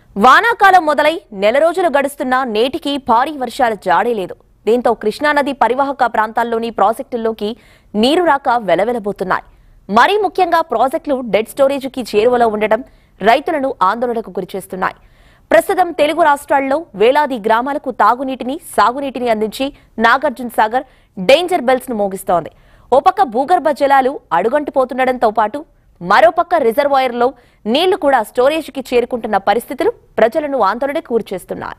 వానాకాలం మొదలై నెల రోజులు గడుస్తున్నా నేటికి భారీ వర్షాల జాడే లేదు దీంతో కృష్ణానది పరివాహక ప్రాంతాల్లోని ప్రాజెక్టుల్లోకి నీరు రాక వెలవెలబోతున్నాయి మరీ ముఖ్యంగా ప్రాజెక్టులు డెడ్ స్టోరేజీకి చేరువలో ఉండటం రైతులను ఆందోళనకు గురిచేస్తున్నాయి ప్రస్తుతం తెలుగు రాష్ట్రాల్లో వేలాది గ్రామాలకు తాగునీటిని సాగునీటిని అందించి నాగార్జున సాగర్ డేంజర్ బెల్స్ ను మోగిస్తోంది ఓ పక్క భూగర్భ జలాలు అడుగంటిపోతుండటంతో పాటు మరోపక్క రిజర్వాయర్లో నీళ్లు కూడా స్టోరేజీకి చేరుకుంటున్న పరిస్థితులు ప్రజలను ఆందోళనకు గురిచేస్తున్నాయి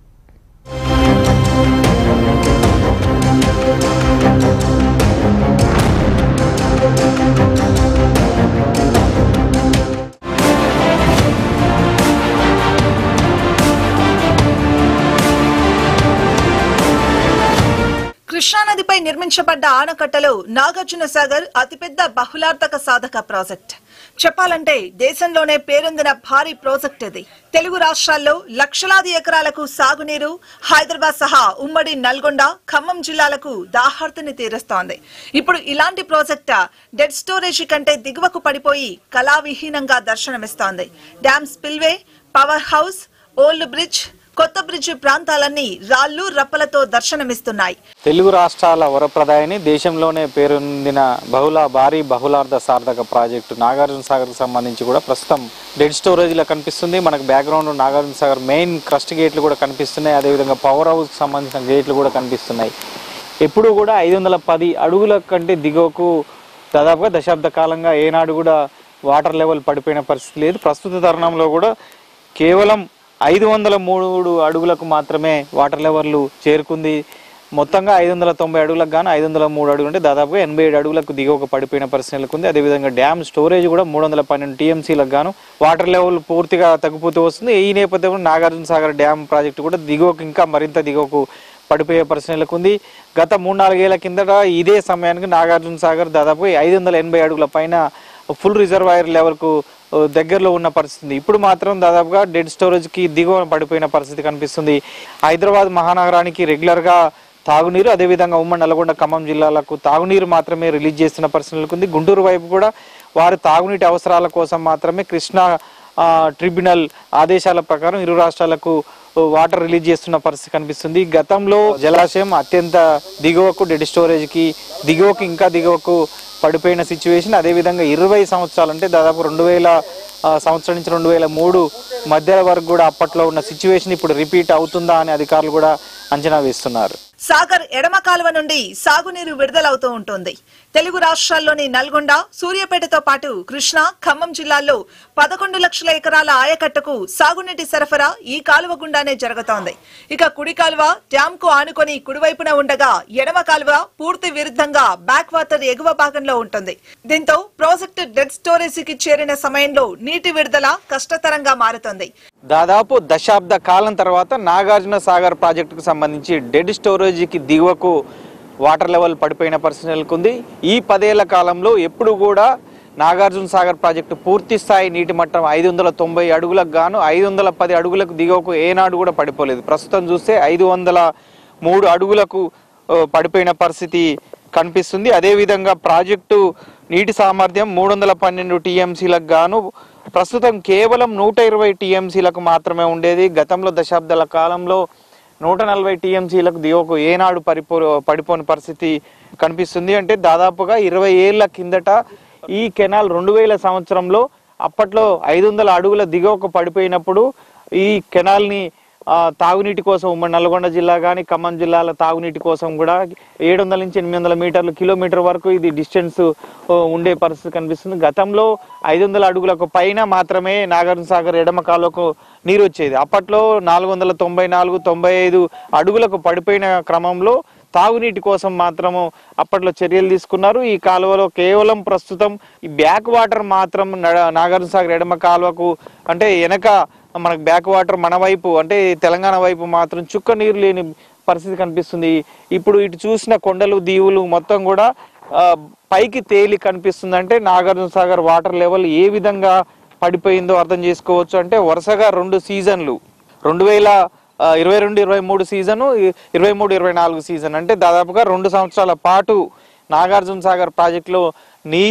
కృష్ణానదిపై నిర్మించబడ్డ ఆనకట్టలో నాగార్జున సాగర్ అతిపెద్ద బహుళార్థక సాధక ప్రాజెక్ట్ చెప్పాలంటే దేశంలోనే పేరొందిన భారీ ప్రాజెక్ట్ ఇది తెలుగు రాష్ట్రాల్లో లక్షలాది ఎకరాలకు సాగునీరు హైదరాబాద్ సహా ఉమ్మడి నల్గొండ ఖమ్మం జిల్లాలకు దాహార్తిని తీరుస్తోంది ఇప్పుడు ఇలాంటి ప్రాజెక్ట్ డెడ్ స్టోరేజీ కంటే దిగువకు పడిపోయి కళావిహీనంగా దర్శనమిస్తోంది dam spillway power house old bridge కొత్త బ్రిడ్జ్ ప్రాంతాలన్నీ రాళ్లు రప్పలతో దర్శనమిస్తున్నాయి తెలుగు రాష్ట్రాల వరప్రదాయని దేశంలోనే పేరొందిన బహుళ భారీ బహుళార్థ సార్థక ప్రాజెక్టు నాగార్జున సాగర్కి సంబంధించి కూడా ప్రస్తుతం డెడ్ స్టోరేజ్లో కనిపిస్తుంది మనకు background Nagarjuna Sagar main crest గేట్లు కూడా కనిపిస్తున్నాయి అదేవిధంగా పవర్ హౌస్కి సంబంధించిన గేట్లు కూడా కనిపిస్తున్నాయి ఎప్పుడు కూడా ఐదు వందల పది అడుగుల కంటే దిగువకు దాదాపుగా దశాబ్ద కాలంగా ఏనాడు కూడా వాటర్ లెవెల్ పడిపోయిన పరిస్థితి లేదు ప్రస్తుత తరుణంలో కూడా కేవలం ఐదు వందల మూడు అడుగులకు మాత్రమే వాటర్ లెవెల్ చేరుకుంది మొత్తంగా ఐదు వందల తొంభై అడుగులకు గాను ఐదు వందల మూడు అడుగులు అంటే దాదాపుగా ఎనభై ఏడు అడుగులకు దిగువకు పడిపోయిన పరిస్థితి నెలకొంది అదేవిధంగా డ్యామ్ స్టోరేజ్ కూడా మూడు వందల పన్నెండు టీఎంసీలకు గాను వాటర్ లెవెల్ పూర్తిగా తగ్గిపోతూ వస్తుంది ఈ నేపథ్యంలో నాగార్జున సాగర్ డ్యామ్ ప్రాజెక్టు కూడా దిగువకు ఇంకా మరింత దిగువకు పడిపోయే పరిస్థితి నెలకొంది గత మూడు నాలుగేళ్ల కిందట ఇదే సమయానికి నాగార్జున సాగర్ దాదాపు ఐదు వందల ఎనభై అడుగుల పైన ఫుల్ రిజర్వాయర్ లెవెల్కు ఆ, దగ్గరలో ఉన్న పరిస్థితి ఉంది. ఇప్పుడు మాత్రం దాదాపుగా డెడ్ స్టోరేజ్కి దిగువ పడిపోయిన పరిస్థితి కనిపిస్తుంది హైదరాబాద్ మహానగరానికి రెగ్యులర్గా తాగునీరు అదేవిధంగా ఉమ్మడి నల్గొండ ఖమ్మం జిల్లాలకు తాగునీరు మాత్రమే రిలీజ్ చేస్తున్న పరిస్థితి నెలకొంది గుంటూరు వైపు కూడా వారి తాగునీటి అవసరాల కోసం మాత్రమే కృష్ణా ఆ, ట్రిబ్యునల్ ఆదేశాల ప్రకారం ఇరు రాష్ట్రాలకు వాటర్ రిలీజ్ చేస్తున్న పరిస్థితి కనిపిస్తుంది గతంలో జలాశయం అత్యంత దిగువకు డెడ్ స్టోరేజ్కి దిగువకు ఇంకా దిగువకు పడిపోయిన సిచ్యువేషన్ అదేవిధంగా ఇరవై సంవత్సరాలు అంటే దాదాపు రెండు వేల ఆ, సంవత్సరం నుంచి రెండు వేల మూడు మధ్య వరకు కూడా అప్పట్లో ఉన్న సిచ్యువేషన్ ఇప్పుడు రిపీట్ అవుతుందా అని అధికారులు కూడా అంచనా వేస్తున్నారు సాగర్ ఎడమ కాలువ నుండి సాగునీరు విడుదలవుతూ ఉంటుంది తెలుగు రాష్ట్రాల్లోని నల్గొండ సూర్యాపేటతో పాటు కృష్ణా ఖమ్మం జిల్లాల్లో పదకొండు లక్షల ఎకరాల ఆయకట్టుకు సాగునీటి సరఫరా ఈ కాలువ గుండానే జరుగుతోంది ఇక కుడి కాలువ డ్యామ్ కు ఆనుకొని కుడివైపున ఉండగా ఎడమ కాలువ పూర్తి విరుద్ధంగా బ్యాక్ వాటర్ ఎగువ భాగంలో ఉంటుంది దీంతో ప్రాజెక్టు డెడ్ స్టోరేజీకి చేరిన సమయంలో నీటి విడుదల కష్టతరంగా మారుతుంది దాదాపు దశాబ్ద కాలం తర్వాత నాగార్జున సాగర్ ప్రాజెక్టుకు సంబంధించి డెడ్ స్టోరేజీకి దిగువకు వాటర్ లెవెల్ పడిపోయిన పరిస్థితి నెలకొంది ఈ పదేళ్ల కాలంలో ఎప్పుడు కూడా నాగార్జున సాగర్ ప్రాజెక్టు పూర్తి స్థాయి నీటి మట్టం ఐదు వందల తొంభై అడుగులకు గాను ఐదు వందల పది అడుగులకు దిగువకు ఏనాడు కూడా పడిపోలేదు ప్రస్తుతం చూస్తే ఐదు వందల మూడు అడుగులకు ఆ, పడిపోయిన పరిస్థితి కనిపిస్తుంది అదేవిధంగా ప్రాజెక్టు నీటి సామర్థ్యం మూడు వందల పన్నెండు టీఎంసీలకు గాను ప్రస్తుతం కేవలం నూట ఇరవై టీఎంసీలకు మాత్రమే ఉండేది గతంలో దశాబ్దాల కాలంలో నూట నలభై టీఎంసీలకు దిగువకు ఏనాడు పరిపో పడిపోని పరిస్థితి కనిపిస్తుంది అంటే దాదాపుగా ఇరవై ఏళ్ల కిందట ఈ కెనాల్ రెండు వేల సంవత్సరంలో అప్పట్లో ఐదు వందల అడుగుల దిగువకు పడిపోయినప్పుడు ఈ కెనాల్ని ఆ, తాగునీటి కోసం ఉమ్మడి నల్గొండ జిల్లా కానీ ఖమ్మం జిల్లాల తాగునీటి కోసం కూడా ఏడు వందల నుంచి ఎనిమిది వందల మీటర్లు కిలోమీటర్ వరకు ఇది డిస్టెన్స్ ఉండే పరిస్థితి కనిపిస్తుంది గతంలో ఐదు వందల అడుగులకు పైన మాత్రమే నాగార్జున సాగర్ ఎడమ కాలువకు నీరు వచ్చేది అప్పట్లో నాలుగు వందల తొంభై నాలుగు తొంభై ఐదు అడుగులకు పడిపోయిన క్రమంలో తాగునీటి కోసం మాత్రము అప్పట్లో చర్యలు తీసుకున్నారు ఈ కాలువలో కేవలం ప్రస్తుతం ఈ బ్యాక్ వాటర్ మాత్రం నడ- నాగార్జున సాగర్ ఎడమ కాలువకు అంటే వెనక మనకు బ్యాక్ వాటర్ మన వైపు అంటే తెలంగాణ వైపు మాత్రం చుక్క నీరు లేని పరిస్థితి కనిపిస్తుంది ఇప్పుడు ఇటు చూసిన కొండలు దీవులు మొత్తం కూడా ఆ, పైకి తేలి కనిపిస్తుంది అంటే నాగార్జున సాగర్ వాటర్ లెవెల్ ఏ విధంగా పడిపోయిందో అర్థం చేసుకోవచ్చు అంటే వరుసగా రెండు సీజన్లు రెండు వేల ఆ, ఇరవై రెండు ఇరవై మూడు సీజను ఇరవై మూడు ఇరవై నాలుగు సీజన్ అంటే దాదాపుగా రెండు సంవత్సరాల పాటు నాగార్జున సాగర్ ప్రాజెక్టులో నీరు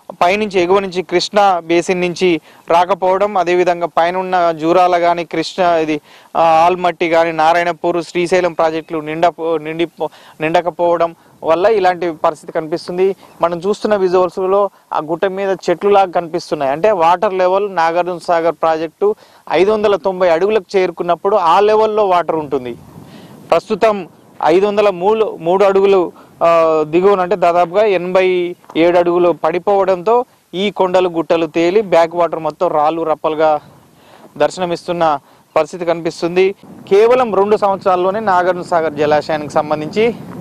పైనుంచి ఎగువ నుంచి కృష్ణ బేసిన్ నుంచి రాకపోవడం అదేవిధంగా పైన ఉన్న జూరాల కానీ కృష్ణ ఇది ఆ, ఆల్మట్టి కానీ నారాయణపూర్ శ్రీశైలం ప్రాజెక్టులు నిండ నిండి నిండకపోవడం వల్ల ఇలాంటి పరిస్థితి కనిపిస్తుంది మనం చూస్తున్న visuals లో ఆ గుట్ట మీద చెట్లులాగా కనిపిస్తున్నాయి అంటే water level Nagarjuna Sagar project ఐదు వందల తొంభై అడుగులకు చేరుకున్నప్పుడు ఆ లెవెల్లో వాటర్ ఉంటుంది ప్రస్తుతం ఐదు వందల మూడు మూడు అడుగులు ఆ, దిగువన అంటే దాదాపుగా ఎనభై ఏడు అడుగులు పడిపోవడంతో ఈ కొండలు గుట్టలు తేలి బ్యాక్ వాటర్ మొత్తం రాళ్ళు రప్పలుగా దర్శనమిస్తున్న పరిస్థితి కనిపిస్తుంది కేవలం రెండు సంవత్సరాల్లోనే నాగార్జున సాగర్ జలాశయానికి సంబంధించి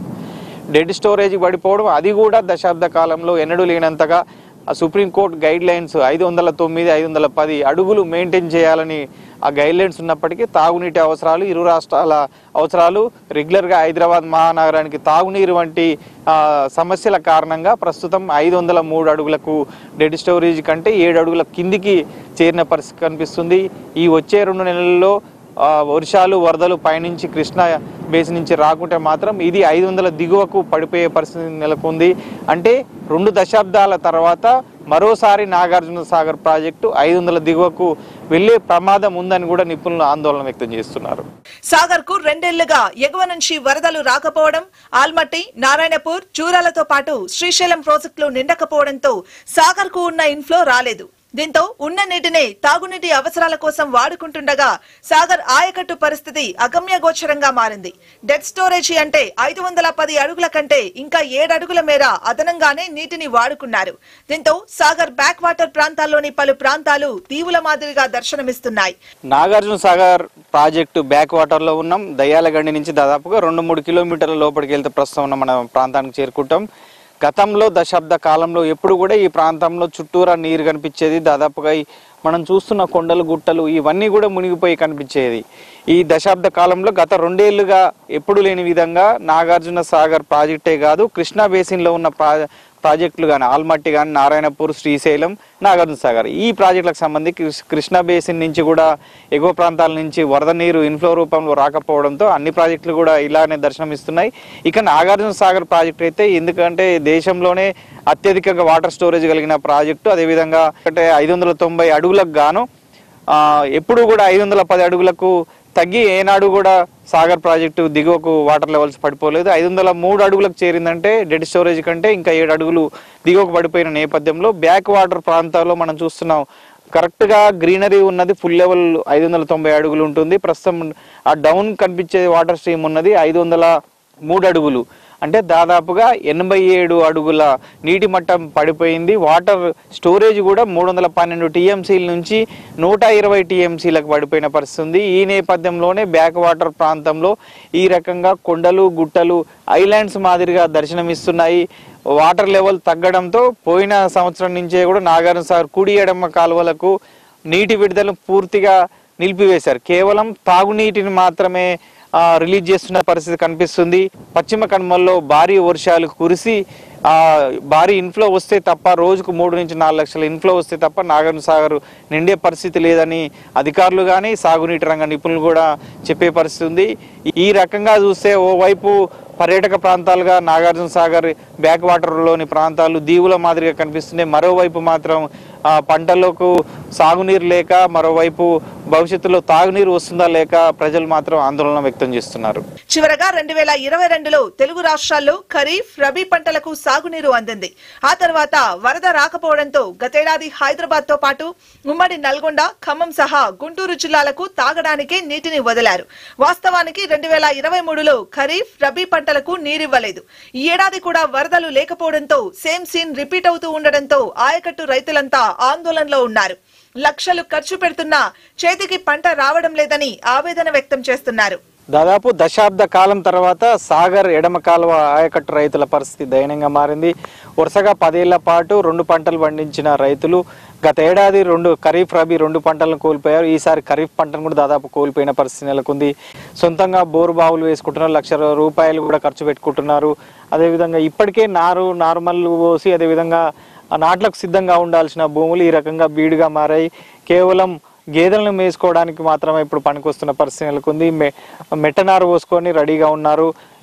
డెడ్ స్టోరేజ్ పడిపోవడం అది కూడా దశాబ్ద కాలంలో ఎన్నడూ లేనంతగా ఆ సుప్రీంకోర్టు గైడ్ లైన్స్ ఐదు వందల తొమ్మిది ఐదు వందల పది అడుగులు మెయింటైన్ చేయాలని ఆ గైడ్ లైన్స్ ఉన్నప్పటికీ తాగునీటి అవసరాలు ఇరు రాష్ట్రాల అవసరాలు రెగ్యులర్గా హైదరాబాద్ మహానగరానికి తాగునీరు వంటి ఆ, సమస్యల కారణంగా ప్రస్తుతం ఐదు వందల మూడు అడుగులకు డెడ్ స్టోరేజ్ కంటే ఏడు అడుగుల కిందికి చేరిన పరిస్థితి కనిపిస్తుంది ఈ వచ్చే రెండు నెలల్లో ఆ, వర్షాలు వరదలు పైనుంచి కృష్ణ బేసి నుంచి రాకుంటే మాత్రం ఇది ఐదు వందల దిగువకు పడిపోయే పరిస్థితి నెలకొంది అంటే రెండు దశాబ్దాల తర్వాత మరోసారి నాగార్జున సాగర్ ప్రాజెక్టు ఐదు వందల దిగువకు వెళ్లే ప్రమాదం ఉందని కూడా నిపుణులు ఆందోళన వ్యక్తం చేస్తున్నారు సాగర్ కు రెండేళ్లుగా ఎగువ నుంచి వరదలు రాకపోవడం ఆల్మట్టి నారాయణపూర్ చూరాలతో పాటు శ్రీశైలం ప్రాజెక్టులు నిండకపోవడంతో సాగర్ కు ఉన్న ఇన్ఫ్లో రాలేదు దీంతో ఉన్న నీటిని తాగునీటి అవసరాల కోసం వాడుకుంటుండగా సాగర్ ఆయకట్టు పరిస్థితి అగమ్యగోచరంగా మారింది డెడ్ స్టోరేజీ అంటే ఐదు వందల పది అడుగుల కంటే ఇంకా ఏడు అడుగుల మేర అదనంగానే నీటిని వాడుకున్నారు దీంతో సాగర్ బ్యాక్ వాటర్ ప్రాంతాల్లోని పలు ప్రాంతాలు దీవుల మాదిరిగా దర్శనమిస్తున్నాయి Nagarjuna Sagar project back water లో ఉన్నాం దయ్యాలగండి నుంచి దాదాపుగా రెండు మూడు కిలోమీటర్ల లోపలికి వెళ్తే ప్రస్తుతం ఉన్న మన ప్రాంతానికి చేరుకుంటాం గతంలో దశాబ్ద కాలంలో ఎప్పుడు కూడా ఈ ప్రాంతంలో చుట్టూరా నీరు కనిపించేది దాదాపుగా ఈ మనం చూస్తున్న కొండలు గుట్టలు ఇవన్నీ కూడా మునిగిపోయి కనిపించేది ఈ దశాబ్ద కాలంలో గత రెండేళ్లుగా ఎప్పుడు లేని విధంగా నాగార్జున సాగర్ ప్రాజెక్టే కాదు కృష్ణా బేసిన్లో ఉన్న ప్రా ప్రాజెక్టులు కానీ ఆల్మట్టి కానీ నారాయణపూర్ శ్రీశైలం నాగార్జున సాగర్ ఈ ప్రాజెక్టులకు సంబంధించి కృష్- కృష్ణా బేసిన్ నుంచి కూడా ఎగువ ప్రాంతాల నుంచి వరద నీరు ఇన్ఫ్లో రూపంలో రాకపోవడంతో అన్ని ప్రాజెక్టులు కూడా ఇలానే దర్శనమిస్తున్నాయి ఇక నాగార్జున సాగర్ ప్రాజెక్ట్ అయితే ఎందుకంటే దేశంలోనే అత్యధికంగా వాటర్ స్టోరేజ్ కలిగిన ప్రాజెక్టు అదేవిధంగా అంటే ఐదు వందల తొంభై అడుగులకు గాను ఆ, ఎప్పుడు కూడా ఐదు వందల పది అడుగులకు తగ్గి ఏనాడు కూడా సాగర్ ప్రాజెక్టు దిగువకు వాటర్ లెవెల్స్ పడిపోలేదు ఐదు వందల మూడు అడుగులకు చేరిందంటే డెడ్ స్టోరేజ్ కంటే ఇంకా ఏడు అడుగులు దిగువకు పడిపోయిన నేపథ్యంలో బ్యాక్ వాటర్ ప్రాంతాల్లో మనం చూస్తున్నాం కరెక్ట్ గా గ్రీనరీ ఉన్నది ఫుల్ లెవెల్ ఐదు వందల తొంభై అడుగులు ఉంటుంది ప్రస్తుతం ఆ డౌన్ కనిపించే వాటర్ స్ట్రీమ్ ఉన్నది ఐదు వందల మూడు అడుగులు అంటే దాదాపుగా ఎనభై ఏడు అడుగుల నీటి మట్టం పడిపోయింది వాటర్ స్టోరేజ్ కూడా మూడు వందల పన్నెండు టీఎంసీల నుంచి నూట ఇరవై టీఎంసీలకు పడిపోయిన పరిస్థితి ఉంది ఈ నేపథ్యంలోనే బ్యాక్ వాటర్ ప్రాంతంలో ఈ రకంగా కొండలు గుట్టలు ఐలాండ్స్ మాదిరిగా దర్శనమిస్తున్నాయి వాటర్ లెవెల్ తగ్గడంతో పోయిన సంవత్సరం నుంచే కూడా నాగార్జున సాగర్ కుడి ఎడమ కాలువలకు నీటి విడుదల పూర్తిగా నిలిపివేశారు కేవలం తాగునీటిని మాత్రమే ఆ, రిలీజ్ చేస్తున్న పరిస్థితి కనిపిస్తుంది పశ్చిమ కనుమల్లో భారీ వర్షాలు కురిసి ఆ భారీ ఇన్ఫ్లో వస్తే తప్ప రోజుకు మూడు నుంచి నాలుగు లక్షల ఇన్ఫ్లో వస్తే తప్ప నాగార్జున సాగర్ నిండే పరిస్థితి లేదని అధికారులు కానీ సాగునీటి రంగ నిపుణులు కూడా చెప్పే పరిస్థితి ఉంది ఈ రకంగా చూస్తే ఓవైపు పర్యాటక ప్రాంతాలుగా నాగార్జున సాగర్ బ్యాక్ వాటర్లోని ప్రాంతాలు దీవుల మాదిరిగా కనిపిస్తున్నాయి మరోవైపు మాత్రం ఆ, పంటలకు సాగునీరు లేక మరోవైపు భవిష్యత్తులో తాగునీరు వస్తుందా లేక ప్రజలు మాత్రం ఆందోళన వ్యక్తం చేస్తున్నారు చివరగా రెండు వేల ఇరవై రెండులో తెలుగు రాష్ట్రాల్లో ఖరీఫ్ రబీ పంటలకు సాగునీరు అందింది ఆ తర్వాత వరద రాకపోవడంతో గతేడాది హైదరాబాద్ తో పాటు ఉమ్మడి నల్గొండ ఖమ్మం సహా గుంటూరు జిల్లాలకు తాగడానికి నీటిని వదిలారు వాస్తవానికి రెండు వేల ఇరవై మూడులో ఖరీఫ్ రబీ పంటలకు నీరివ్వలేదు ఈ ఏడాది కూడా వరదలు లేకపోవడంతో సేమ్ సీన్ రిపీట్ అవుతూ ఉండడంతో ఆయకట్టు రైతులంతా ఆందోళనలో ఉన్నారు లక్షలు ఖర్చు పెడుతున్నా చేతికి పంట రావడం లేదని ఆవేదన వ్యక్తం చేస్తున్నారు దాదాపు దశాబ్ద కాలం తర్వాత సాగర్ ఎడమ కాలువ ఆయకట్టు రైతుల పరిస్థితి దయనీయంగా మారింది వరుసగా పదేళ్ల పాటు రెండు పంటలు పండించిన రైతులు గత ఏడాది రెండు ఖరీఫ్ రబీ రెండు పంటలను కోల్పోయారు ఈసారి ఖరీఫ్ పంటను కూడా దాదాపు కోల్పోయిన పరిస్థితి నెలకొంది సొంతంగా బోరు బావులు వేసుకుంటున్నారు లక్ష రూపాయలు కూడా ఖర్చు పెట్టుకుంటున్నారు అదేవిధంగా ఇప్పటికే నారు నార్మల్ పోసి అదేవిధంగా ఆ నాట్లకు సిద్ధంగా ఉండాల్సిన భూములు ఈ రకంగా బీడుగా మారాయి కేవలం గేదెలను మేసుకోవడానికి మాత్రమే ఇప్పుడు పనికొస్తున్న పరిస్థితి నెలకొంది మె మెట్టనారు పోసుకొని రెడీగా ఉన్నారు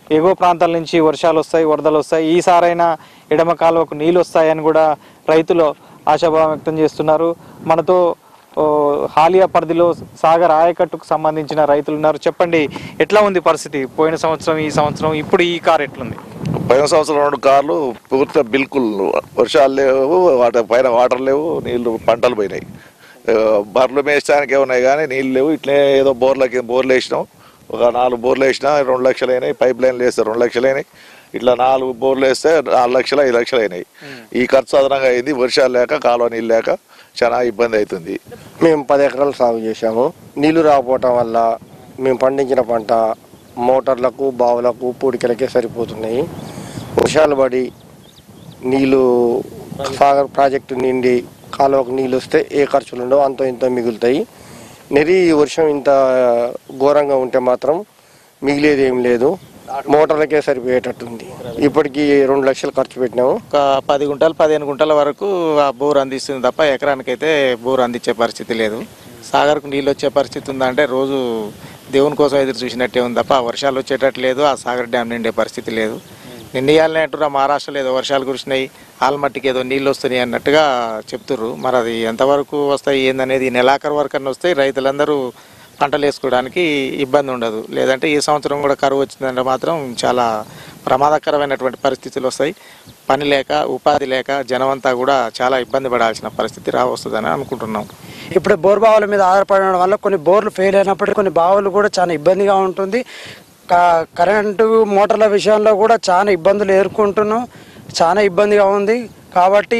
ఎగువ ప్రాంతాల నుంచి వర్షాలు వస్తాయి వరదలు వస్తాయి ఈసారైనా ఎడమ కాలువకు నీళ్ళు వస్తాయని కూడా రైతులు ఆశాభావం వ్యక్తం చేస్తున్నారు మనతో ఓ, హాలియా పరిధిలో సాగర్ ఆయకట్టుకు సంబంధించిన రైతులు ఉన్నారు చెప్పండి ఎట్లా ఉంది పరిస్థితి పోయిన సంవత్సరం ఈ సంవత్సరం ఇప్పుడు ఈ కార్ ఎట్లుంది పోయిన సంవత్సరం రెండు కార్లు పూర్తిగా బిల్కుల్ వర్షాలు లేవు వాటి పైన వాటర్ లేవు నీళ్లు పంటలు పోయినాయి ఆ, బర్రెలు మేయడానికి ఉన్నాయి కానీ నీళ్ళు లేవు ఇట్లే ఏదో బోర్లకి బోర్లు వేసినాం ఒక నాలుగు బోర్లు వేసినా రెండు లక్షలు అయినాయి పైప్ లైన్లు వేస్తే రెండు లక్షలు అయినాయి ఇట్లా నాలుగు బోర్లు వేస్తే నాలుగు లక్షలు ఐదు లక్షలు అయినాయి ఈ ఖర్చు అదనంగా అయింది వర్షాలు లేక కాలువ నీళ్ళు లేక చాలా ఇబ్బంది అవుతుంది మేము పది ఎకరాలు సాగు చేశాము నీళ్లు రాకపోవటం వల్ల మేము పండించిన పంట మోటార్లకు బావులకు పూడికలకే సరిపోతున్నాయి వర్షాలు పడి నీళ్లు సాగర్ ప్రాజెక్టు నిండి కాలువకు నీళ్ళు వస్తే ఏ ఖర్చులు ఉండవు అంతో ఇంతో మిగులుతాయి నెరి ఈ వర్షం ఇంత ఘోరంగా ఉంటే మాత్రం మిగిలేది ఏం లేదు మోటార్లకే సరిపోయేటట్టుంది ఇప్పటికి రెండు లక్షలు ఖర్చు పెట్టినాము ఒక పది గుంటలు పదిహేను గుంటల వరకు ఆ బోర్ అందిస్తుంది తప్ప ఎకరానికైతే బోర్ అందించే పరిస్థితి లేదు సాగర్కు నీళ్ళు వచ్చే పరిస్థితి ఉందంటే రోజు దేవుని కోసం ఎదురు చూసినట్టే ఉంది తప్ప వర్షాలు వచ్చేటట్టు లేదు ఆ సాగర్ డ్యామ్ నిండే పరిస్థితి లేదు నిండియాలనే అంటున్నా మహారాష్ట్రలో ఏదో వర్షాలు కురిసినాయి ఆల్మట్టికి ఏదో నీళ్ళు వస్తున్నాయి అన్నట్టుగా చెప్తుర్రు మరి అది ఎంతవరకు వస్తాయి ఏందనేది ఈ నెలాఖరు వరకు అన్న వస్తాయి రైతులందరూ పంటలు వేసుకోవడానికి ఇబ్బంది ఉండదు లేదంటే ఈ సంవత్సరం కూడా కరువు వచ్చిందంటే మాత్రం చాలా ప్రమాదకరమైనటువంటి పరిస్థితులు వస్తాయి పని లేక ఉపాధి లేక జనమంతా కూడా చాలా ఇబ్బంది పడాల్సిన పరిస్థితి రావస్తుందని అనుకుంటున్నాం ఇప్పుడు బోర్ బావుల మీద ఆధారపడడం వల్ల కొన్ని బోర్లు ఫెయిల్ అయినప్పటికీ కొన్ని బావులు కూడా చాలా ఇబ్బందిగా ఉంటుంది క- కరెంటు మోటార్ల విషయంలో కూడా చాలా ఇబ్బందులు ఎదుర్కొంటున్నాం చాలా ఇబ్బందిగా ఉంది కాబట్టి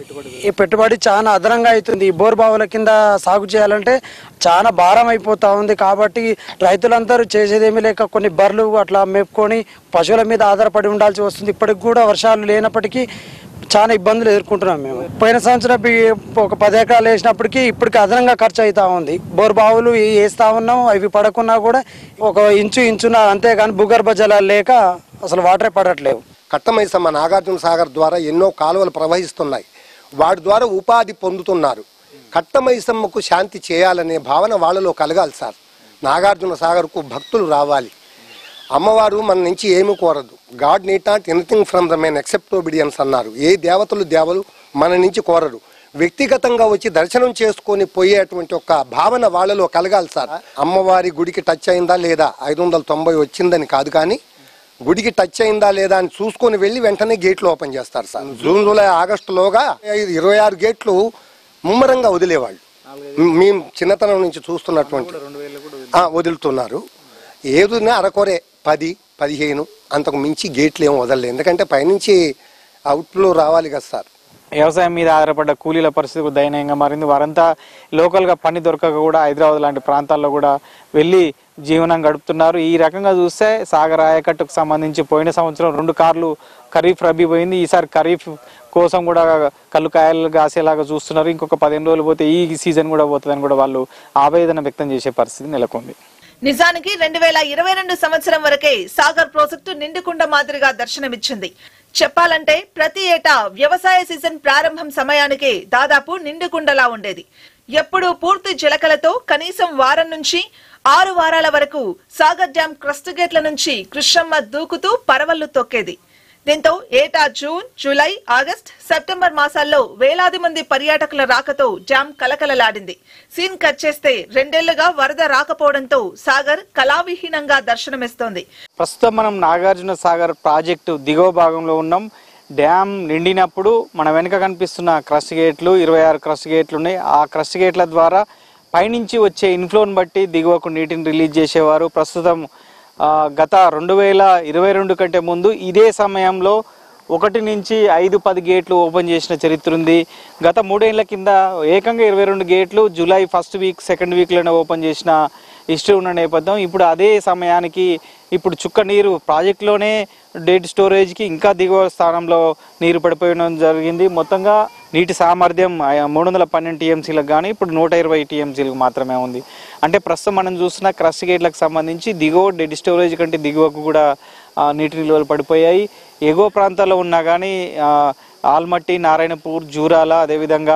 ఈ పెట్టుబడి చాలా అదనంగా అవుతుంది ఈ బోర్ బావుల కింద సాగు చేయాలంటే చాలా భారం అయిపోతా ఉంది కాబట్టి రైతులందరూ చేసేదేమీ లేక కొన్ని బర్రెలు అట్లా మేపుకొని పశువుల మీద ఆధారపడి ఉండాల్సి వస్తుంది ఇప్పటికి కూడా వర్షాలు లేనప్పటికీ చాలా ఇబ్బందులు ఎదుర్కొంటున్నాం మేము పోయిన సంవత్సరం బి- ఒక పది ఎకరాలు వేసినప్పటికీ ఇప్పటికి అదనంగా ఖర్చు అవుతా ఉంది బోర్ బావులు ఏ- వేస్తా ఉన్నాం అవి పడకున్నా కూడా ఒక ఇంచు ఇంచున అంతేగాని భూగర్భ జలాలు లేక అసలు వాటరే పడట్లేవు కట్టమైసమ్మ నాగార్జున సాగర్ ద్వారా ఎన్నో కాలువలు ప్రవహిస్తున్నాయి వాటి ద్వారా ఉపాధి పొందుతున్నారు కట్టమైసమ్మకు శాంతి చేయాలనే భావన వాళ్ళలో కలగాలి సార్ నాగార్జున సాగర్కు భక్తులు రావాలి అమ్మవారు మన నుంచి ఏమి కోరదు God need not anything from the men except obedience అన్నారు ఏ దేవతలు దేవలు మన నుంచి కోరరు వ్యక్తిగతంగా వచ్చి దర్శనం చేసుకొని పోయేటువంటి ఒక భావన వాళ్ళలో కలగాలి సార్ అమ్మవారి గుడికి టచ్ అయిందా లేదా ఐదు వందల తొంభై వచ్చిందని కాదు కానీ గుడికి టచ్ అయిందా లేదా అని చూసుకొని వెళ్ళి వెంటనే గేట్లు ఓపెన్ చేస్తారు సార్ జూన్ జూలై ఆగస్టులోగా ఐదు ఇరవై ఆరు గేట్లు ముమ్మరంగా వదిలేవాళ్ళు మేము చిన్నతనం నుంచి చూస్తున్నటువంటి ఆ, వదులుతున్నారు ఏదున్నా అరకొరే పది పదిహేను అంతకు మించి గేట్లు ఏం వదలలేదు ఎందుకంటే పైనుంచి అవుట్లో రావాలి కదా సార్ వ్యవసాయం మీద ఆధారపడ్డ కూలీల పరిస్థితి కూడా దయనీయంగా మారింది వారంతా లోకల్గా పని దొరకక కూడా హైదరాబాద్ లాంటి ప్రాంతాల్లో కూడా వెళ్ళి జీవనం గడుపుతున్నారు ఈ రకంగా చూస్తే సాగర్ ఆయకట్టుకు సంబంధించి పోయిన సంవత్సరం రెండు కార్లు ఖరీఫ్ రబీ పోయింది ఈసారి ఖరీఫ్ కోసం కూడా కళ్ళు కాయలు కాసేలాగా చూస్తున్నారు ఇంకొక పదిహేను రోజులు పోతే ఈ సీజన్ కూడా పోతుందని కూడా వాళ్ళు ఆవేదన వ్యక్తం చేసే పరిస్థితి నెలకొంది నిజానికి రెండు వేల ఇరవై రెండు సంవత్సరం వరకే సాగర్ ప్రాజెక్టు నిండుకుండ మాదిరిగా దర్శనమిచ్చింది చెప్పాలంటే ప్రతి ఏటా వ్యవసాయ సీజన్ ప్రారంభం సమయానికే దాదాపు నిండుకుండలా ఉండేది ఎప్పుడూ పూర్తి జలకలతో కనీసం వారం నుంచి ఆరు వారాల వరకు సాగర్ డ్యాం క్రస్ట్ గేట్ల నుంచి కృష్ణమ్మ దూకుతూ పరవళ్లు తొక్కేది దీంతో ఏటా జూన్ జూలై ఆగస్ట్ సెప్టెంబర్ మాసాల్లో వేలాది మంది పర్యాటకుల రాకతో డ్యాం కలకలలాడింది సీన్ కట్ చేస్తే రెండేళ్లుగా వరద రాకపోవడంతో సాగర్ కళావిహీనంగా దర్శనమిస్తోంది ప్రస్తుతం మనం నాగార్జున సాగర్ ప్రాజెక్టు దిగువ భాగంలో ఉన్నాం డ్యామ్ నిండినప్పుడు మన వెనుక కనిపిస్తున్న క్రష్ గేట్లు ఇరవై ఆరు క్రష్ గేట్లు ఉన్నాయి ఆ క్రష్ గేట్ల ద్వారా పైనుంచి వచ్చే ఇన్ఫ్లోని బట్టి దిగువకు నీటిని రిలీజ్ చేసేవారు ప్రస్తుతం ఆ, గత రెండు వేల ఇరవై రెండు కంటే ముందు ఇదే సమయంలో ఒకటి నుంచి ఐదు పది గేట్లు ఓపెన్ చేసిన చరిత్ర ఉంది గత మూడేళ్ల కింద ఏకంగా ఇరవై రెండు గేట్లు జూలై ఫస్ట్ వీక్ సెకండ్ వీక్లోనే ఓపెన్ చేసిన హిస్టరీ ఉన్న నేపథ్యం ఇప్పుడు అదే సమయానికి ఇప్పుడు చుక్క నీరు ప్రాజెక్టులోనే డేట్ స్టోరేజ్కి ఇంకా దిగువ స్థానంలో నీరు పడిపోయడం జరిగింది మొత్తంగా నీటి సామర్థ్యం మూడు వందల పన్నెండు టీఎంసీలకు కానీ ఇప్పుడు నూట ఇరవై టీఎంసీలకు మాత్రమే ఉంది అంటే ప్రస్తుతం మనం చూస్తున్న క్రష్ గేట్లకు సంబంధించి దిగువ డెడ్ స్టోరేజ్ కంటే దిగువకు కూడా ఆ, నీటి నిల్వలు పడిపోయాయి ఎగువ ప్రాంతాల్లో ఉన్నా కానీ ఆ, ఆల్మట్టి నారాయణపూర్ జూరాల అదేవిధంగా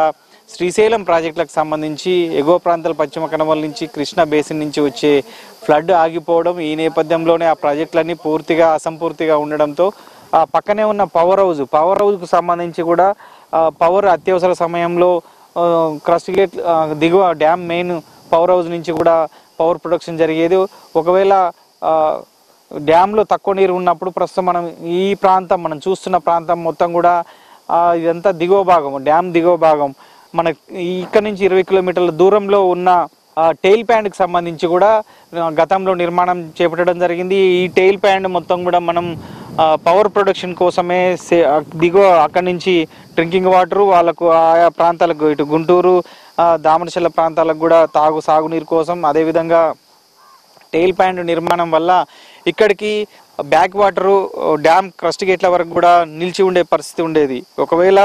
శ్రీశైలం ప్రాజెక్టులకు సంబంధించి ఎగువ ప్రాంతాల పశ్చిమ కనుమల నుంచి కృష్ణా బేసిన్ నుంచి వచ్చే ఫ్లడ్ ఆగిపోవడం ఈ నేపథ్యంలోనే ఆ ప్రాజెక్టులన్నీ పూర్తిగా అసంపూర్తిగా ఉండడంతో ఆ పక్కనే ఉన్న పవర్ హౌస్ పవర్ హౌస్కు సంబంధించి కూడా ఆ, పవర్ అత్యవసర సమయంలో ఆ, క్రస్ట్ గేట్ ఆ, దిగువ డ్యామ్ మెయిన్ పవర్ హౌస్ నుంచి కూడా పవర్ ప్రొడక్షన్ జరిగేది ఒకవేళ ఆ, డ్యామ్లో తక్కువ నీరు ఉన్నప్పుడు ప్రస్తుతం మనం ఈ ప్రాంతం మనం చూస్తున్న ప్రాంతం మొత్తం కూడా ఆ, ఇదంతా దిగువ భాగం డ్యామ్ దిగువ భాగం మన ఇక్కడ నుంచి ఇరవై కిలోమీటర్ల దూరంలో ఉన్న ఆ, టెయిల్ ప్యాండ్కి సంబంధించి కూడా ఆ, గతంలో నిర్మాణం చేపట్టడం జరిగింది ఈ టెయిల్ ప్యాండ్ మొత్తం కూడా మనం ఆ, పవర్ ప్రొడక్షన్ కోసమే సే- ఆ, దిగువ అక్కడి నుంచి డ్రింకింగ్ వాటర్ వాళ్ళకు ఆయా ప్రాంతాలకు ఇటు గుంటూరు ఆ, దామరచల్ల ప్రాంతాలకు కూడా తాగు సాగునీరు కోసం అదేవిధంగా టెయిల్ ప్యాండ్ నిర్మాణం వల్ల ఇక్కడికి బ్యాక్ వాటర్ డ్యామ్ క్రస్ట్ గేట్ల వరకు కూడా నిలిచి ఉండే పరిస్థితి ఉండేది ఒకవేళ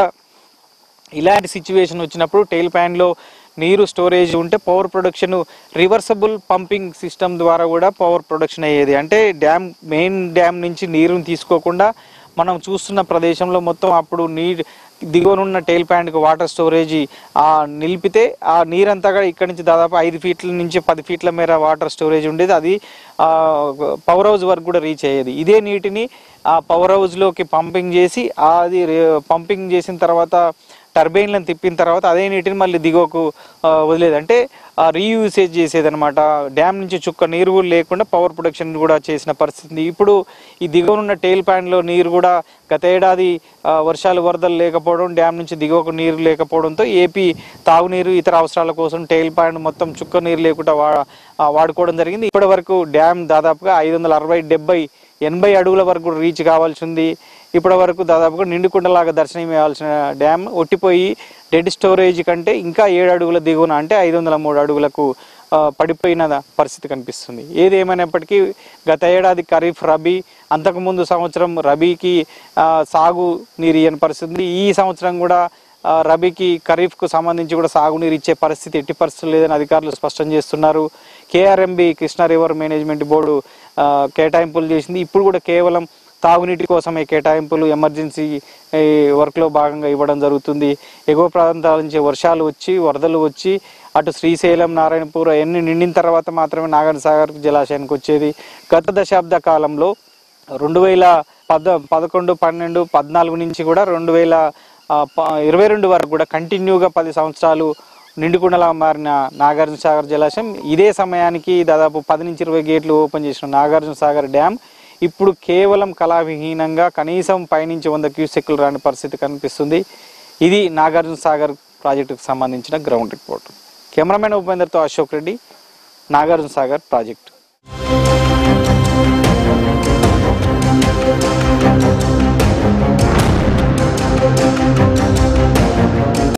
ఇలాంటి సిచ్యువేషన్ వచ్చినప్పుడు టెయిల్ ప్యాన్లో నీరు స్టోరేజ్ ఉంటే power production reversible pumping system ద్వారా కూడా పవర్ ప్రొడక్షన్ అయ్యేది అంటే డ్యామ్ మెయిన్ డ్యామ్ నుంచి నీరుని తీసుకోకుండా మనం చూస్తున్న ప్రదేశంలో మొత్తం అప్పుడు నీ దిగువనున్న టెయిల్ ప్యాంట్కి వాటర్ స్టోరేజ్ ఆ నిలిపితే ఆ నీరంతా కూడా ఇక్కడ నుంచి దాదాపు ఐదు ఫీట్ల నుంచి పది ఫీట్ల మేర వాటర్ స్టోరేజ్ ఉండేది అది ఆ, పవర్ హౌస్ వరకు కూడా రీచ్ అయ్యేది ఇదే నీటిని ఆ పవర్ హౌస్లోకి పంపింగ్ చేసి ఆ అది రే- పంపింగ్ చేసిన తర్వాత టర్బైన్లను తిప్పిన తర్వాత అదే నీటిని మళ్ళీ దిగువకు ఆ, వదిలేది అంటే రీయూసేజ్ చేసేది అనమాట డ్యామ్ నుంచి చుక్క నీరు కూడా లేకుండా పవర్ ప్రొడక్షన్ కూడా చేసిన పరిస్థితి ఇప్పుడు ఈ దిగువనున్న టెయిల్ ప్యాండ్లో నీరు కూడా గత ఏడాది ఆ, వర్షాలు వరదలు లేకపోవడం డ్యామ్ నుంచి దిగువకు నీరు లేకపోవడంతో ఏపీ తాగునీరు ఇతర అవసరాల కోసం టెయిల్ ప్యాండ్ మొత్తం చుక్క నీరు లేకుండా వా ఆ, వాడుకోవడం జరిగింది ఇప్పటి వరకు డ్యామ్ దాదాపుగా ఐదు వందల అరవై డెబ్బై ఎనభై అడుగుల వరకు కూడా రీచ్ కావాల్సి ఉంది ఇప్పటి వరకు దాదాపుగా నిండుకుండలాగా దర్శనం ఇవ్వాల్సిన డ్యామ్ ఒట్టిపోయి డెడ్ స్టోరేజ్ కంటే ఇంకా ఏడు అడుగుల దిగువన అంటే ఐదు వందల మూడు అడుగులకు ఆ, పడిపోయిన పరిస్థితి కనిపిస్తుంది ఏది ఏమైనప్పటికీ గత ఏడాది ఖరీఫ్ రబీ అంతకుముందు సంవత్సరం రబీకి ఆ, సాగు నీరు ఇయ్యని పరిస్థితి ఉంది. ఈ సంవత్సరం కూడా ఆ, రబీకి ఖరీఫ్కు సంబంధించి కూడా సాగునీరు ఇచ్చే పరిస్థితి ఎట్టి పరిస్థితులు లేదని అధికారులు స్పష్టం చేస్తున్నారు KRMB Krishna river management board ఆ, కేటాయింపులు చేసింది ఇప్పుడు కూడా కేవలం తాగునీటి కోసమే కేటాయింపులు ఎమర్జెన్సీ ఈ, వర్క్లో భాగంగా ఇవ్వడం జరుగుతుంది ఎగువ ప్రాంతాల నుంచి వర్షాలు వచ్చి వరదలు వచ్చి అటు శ్రీశైలం నారాయణపూర్ అవన్నీ నిండిన తర్వాత మాత్రమే నాగార్జున సాగర్ జలాశయానికి వచ్చేది గత దశాబ్ద కాలంలో రెండు వేల పద పదకొండు పన్నెండు పద్నాలుగు నుంచి కూడా రెండు వేల ఆ, ప- ఇరవై రెండు వరకు కూడా కంటిన్యూగా పది సంవత్సరాలు నిండుకుండలా మారిన నాగార్జున సాగర్ జలాశయం ఇదే సమయానికి దాదాపు పది నుంచి ఇరవై గేట్లు ఓపెన్ చేసిన నాగార్జున సాగర్ డ్యామ్ ఇప్పుడు కేవలం కళావిహీనంగా కనీసం పైనుంచి వంద క్యూసెక్లు రాని పరిస్థితి కనిపిస్తుంది ఇది నాగార్జున సాగర్ ప్రాజెక్టుకు సంబంధించిన గ్రౌండ్ రిపోర్ట్ కెమెరామెన్ ఉపేందర్తో అశోక్ రెడ్డి నాగార్జున సాగర్ ప్రాజెక్టు